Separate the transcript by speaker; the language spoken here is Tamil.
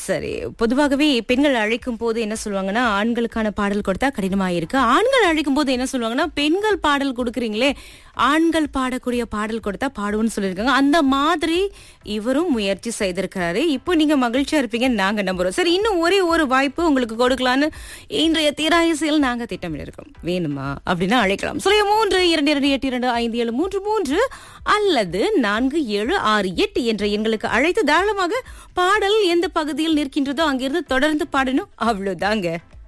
Speaker 1: சரி பொதுவாகவே பெண்கள் அழைக்கும் போது என்ன சொல்லுவாங்கன்னா ஆண்களுக்கான பாடல் கொடுத்தா கடினமா இருக்கு ஆண்கள் அழைக்கும் போது என்ன சொல்லுவாங்கன்னா பெண்கள் பாடல் கொடுக்குறீங்களே ஆண்கள் பாடக்கூடிய பாடல் கொடுத்தா பாடுவோம்னு சொல்லியிருக்காங்க அந்த மாதிரி இவரும் முயற்சி செய்திருக்கிறாரு இப்போ நீங்க மகிழ்ச்சியா இருப்பீங்க நாங்க நம்புறோம் சரி இன்னும் ஒரே ஒரு வாய்ப்பு உங்களுக்கு கொடுக்கலான்னு இன்றைய தீராயசியில் நாங்க திட்டமிட்டிருக்கோம் வேணுமா அப்படின்னா அழைக்கலாம் சொல்ல மூன்று இரண்டு இரண்டு எட்டு இரண்டு ஐந்து ஏழு மூன்று மூன்று அல்லது நான்கு ஏழு ஆறு எட்டு என்ற எண்களுக்கு அழைத்து தாராளமாக பாடல் எந்த பகுதியில் நிற்கின்றதோ அங்கிருந்து தொடர்ந்து பாடணும் அவ்வளவுதாங்க